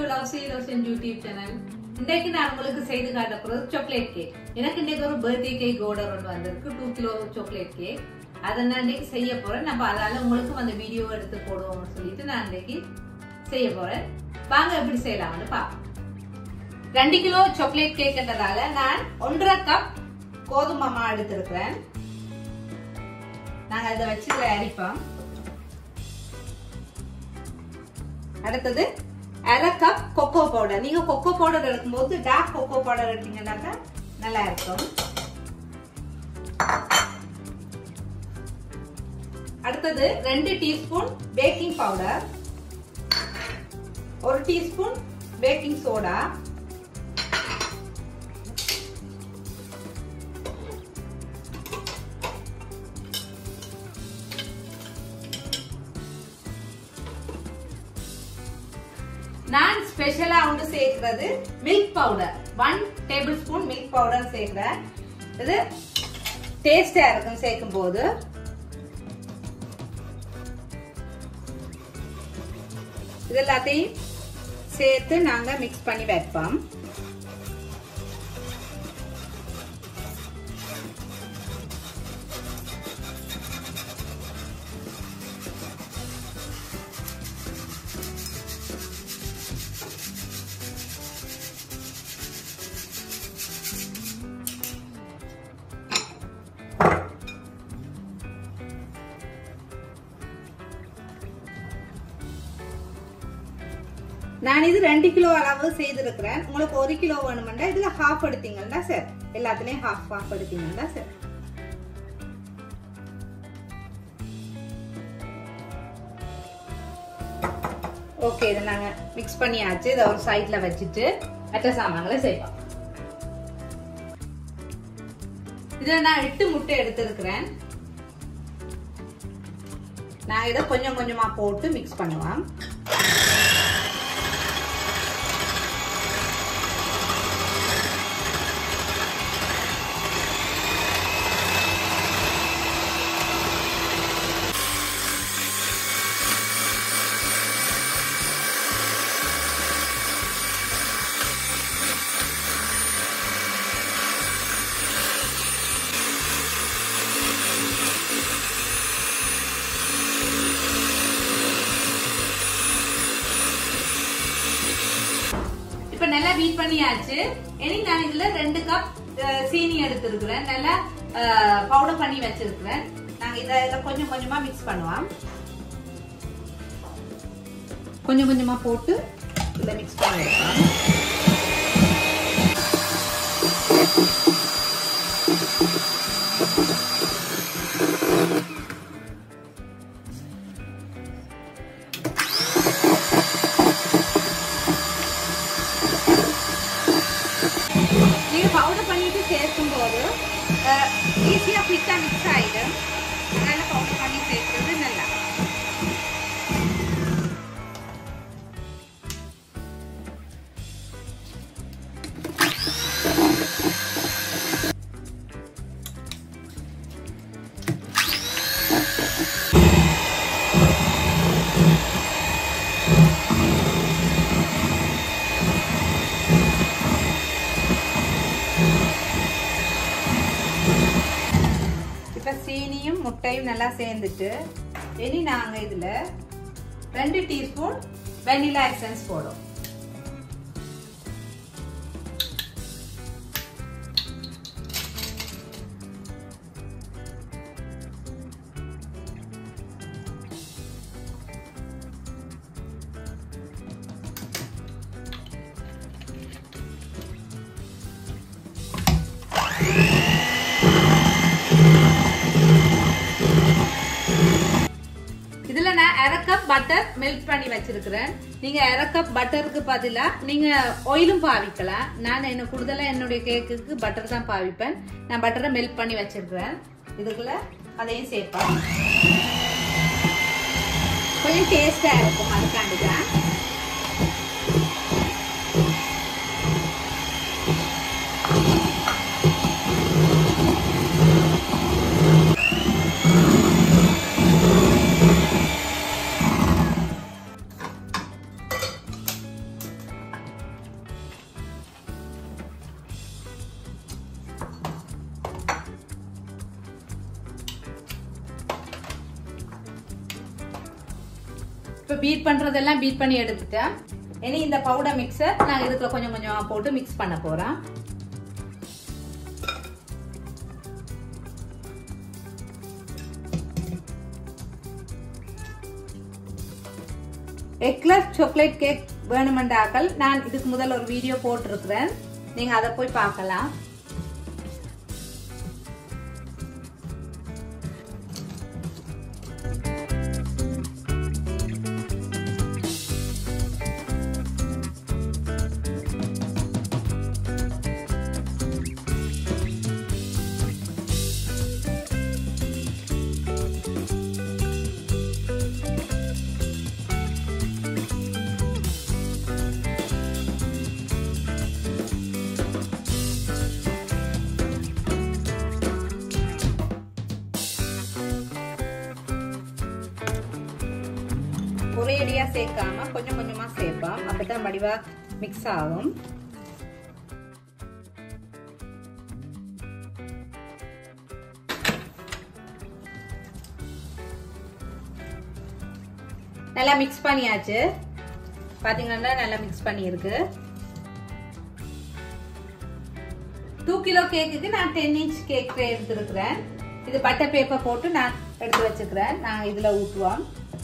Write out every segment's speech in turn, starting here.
lousy லவ்ஸன் YouTube channel இன்றைக்கு நான் உங்களுக்கு செய்து காட்ட போறது சாக்லேட் கேக் எனக்கு இன்னைக்கு ஒரு பர்த்டே கேக் ஆர்டர் ஒன்று வந்திருக்கு டூ கிலோ சாக்லேட் கேக் அதை நான் இன்னைக்கு செய்ய போறேன் நம்ம அதால உங்களுக்கு அந்த வீடியோ எடுத்து போடுவோம்னு சொல்லிட்டு நான் இன்னைக்கு செய்ய போறேன் வாங்க எப்படி செய்யலாம்னு பார்ப்போம் ரெண்டு கிலோ சாக்லேட் கேக்ன்றதால நான் ஒன்றரை கப் கோதுமை மாவு எடுத்திருக்கிறேன் நாங்க இதை வச்சு இதில் அரிப்போம் அடுத்தது அரை கப் கொக்கோ பவுடர் நீங்க கொக்கோ பவுடர் எடுக்கும்போது டார்க் கொக்கோ பவுடர் எடுத்தீங்கன்னாக்கா நல்லா இருக்கும் அடுத்தது ரெண்டு டீஸ்பூன் பேக்கிங் பவுடர் ஒரு டீஸ்பூன் பேக்கிங் சோடா நான் ஸ்பெஷலா வந்து சேர்க்கிறது milk powder one tablespoon milk powder சேர்க்கிறேன் இது டேஸ்டா இருக்கும் சேர்க்கும் போது இது எல்லாத்தையும் சேர்த்து நாங்க மிக்ஸ் பண்ணி வைப்போம் நான் இது ரெண்டு கிலோ அளவு செய்திருக்கிறேன் உங்களுக்கு ஒரு கிலோ வேணுமெண்டா இதுல ஹாஃப் எடுத்தீங்கன்னா சார் எல்லாத்துலயும் ஹாஃப் ஹாஃப் எடுத்தீங்கன்னா சார் ஓகே இதை நாங்க மிக்ஸ் பண்ணியாச்சு இதை ஒரு சைட்ல வச்சுட்டு மற்ற சாமான்களை செய்வோம் இதில் நான் எட்டு முட்டை எடுத்திருக்கிறேன் நான் இதை கொஞ்சம் கொஞ்சமா போட்டு மிக்ஸ் பண்ணுவேன் இப்ப நல்லா பீட் பண்ணியாச்சு இனி நான் இதுல ரெண்டு கப் சீனி எடுத்திருக்கிறேன் நல்லா பவுடர் பண்ணி வச்சிருக்கிறேன் நாங்க இத இத கொஞ்சம் கொஞ்சமா மிக்ஸ் பண்ணுவோம் கொஞ்சம் கொஞ்சமா போட்டு இதுல மிக்ஸ் பண்ணி வைப்போம் நீங்க பவுடர் பண்ணிட்டு சேர்க்கும் போது ஈஸியா குயிக்கா மிக்ஸ் ஆயிடும் அதனால பவுடர் பண்ணி சேர்க்கிறது நல்லா இப்ப சீனியும் முட்டையும் நல்லா சேர்ந்துட்டு இனி நாங்க இதுல ரெண்டு டீஸ்பூன் வெனிலா எசன்ஸ் போடும் இதுல நான் அரை கப் பட்டர் மெல்ட் பண்ணி வச்சிருக்கிறேன் நீங்க அரை கப் பட்டருக்கு பதிலா நீங்க ஆயிலும் பாவிக்கலாம் நான் என்ன கூடுதலா என்னுடைய கேக்குக்கு பட்டர் தான் பாவிப்பேன் நான் பட்டரை மெல்ட் பண்ணி வச்சிருக்கிறேன் இதுக்குள்ள அதையும் சேர்ப்பேன் கொஞ்சம் டேஸ்டா இருக்கும் அதுக்காண்டி தான் இப்போ பீட் பண்றதெல்லாம் பீட் பண்ணி எடுத்துட்டேன் இனி இந்த பவுடர் மிக்சர் நான் இதுக்குள்ள கொஞ்சம் கொஞ்சமா போட்டு மிக்ஸ் பண்ண போறேன் எக்லஸ் சாக்லேட் கேக் வேணுமென்றாக்கள் நான் இதுக்கு முதல் ஒரு வீடியோ போட்டிருக்கிறேன் நீங்க அதை போய் பார்க்கலாம் ஒரே அடியா சேர்க்காம கொஞ்சம் கொஞ்சமா சேர்ப்போம் அப்பதான் வடிவா மிக்ஸ் ஆகும் நல்லா மிக்ஸ் பண்ணியாச்சு பாத்தீங்கன்னா நல்லா மிக்ஸ் பண்ணியிருக்கு டூ கிலோ கேக்குக்கு நான் டென் இன்ச் கேக் ட்ரே எடுத்துருக்கிறேன் இது பட்டர் பேப்பர் போட்டு நான் எடுத்து வச்சுக்கிறேன் நான் இதுல ஊற்றுவோம்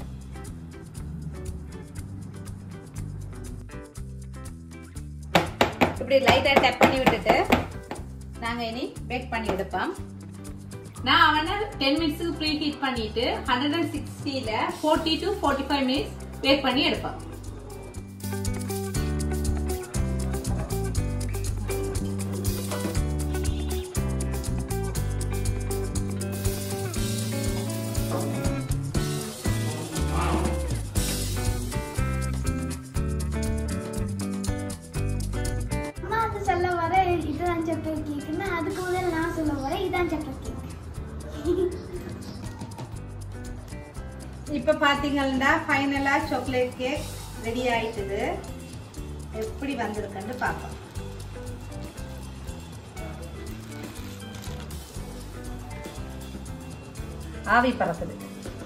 இப்படி லைட்டா டப் பண்ணி விட்டுட்டு நாங்க இனி பேக் பண்ணி எடுப்போம் நான் அவனை டென் மினிட்ஸுக்கு ப்ரீ ஹீட் பண்ணிட்டு ஹண்ட்ரட் அண்ட் சிக்ஸ்டியில் forty to forty five minutes bake பண்ணி எடுப்பேன் அம்மா அது சொல்ல வர இதுதான் சக்கரை கேக்குன்னு அதுக்கு முதல்ல நான் சொல்ல வரேன் இதான் சக்கரை கேக் இப்போ பார்த்தீங்கன்னா ஃபைனலாக சாக்லேட் கேக் ரெடி ஆயிட்டுது எப்படி வந்திருக்குன்னு பார்ப்போம் ஆவி பறக்குது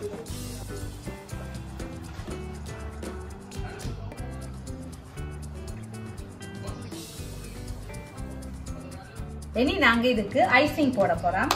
இனி நாங்க இதுக்கு ஐசிங் போட போறோம்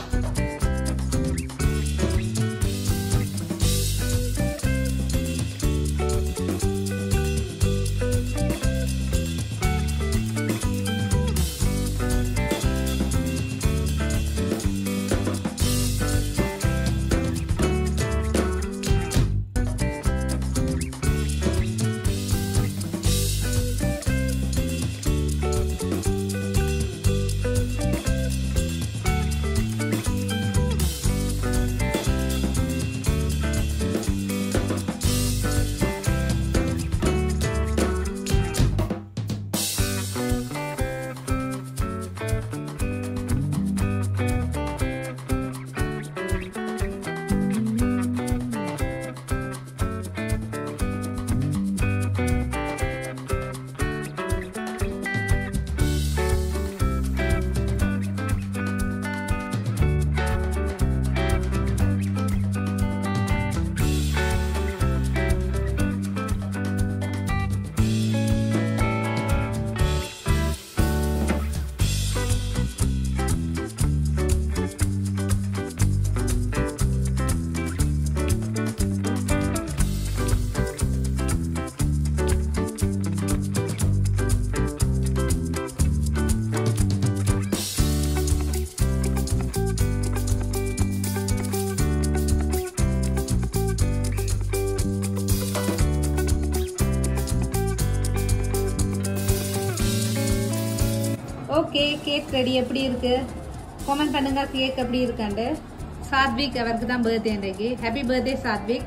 ஓகே கேக் ரெடி எப்படி இருக்கு கமெண்ட் பண்ணுங்க கேக் எப்படி இருக்காண்டு சாத்விக் அவருக்கு தான் பர்த்டே இன்றைக்கு ஹாப்பி பர்த்டே சாத்விக்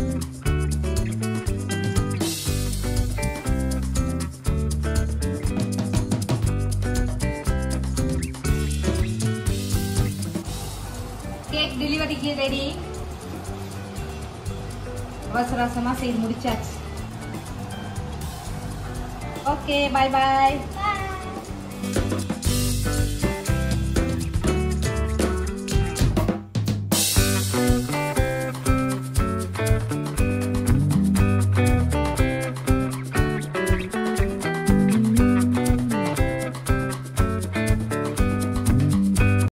கேக் டெலிவரிக்கு ரெடி அவசர அவசரமா செய்து முடிச்சாச்சு ஓகே பாய் பாய்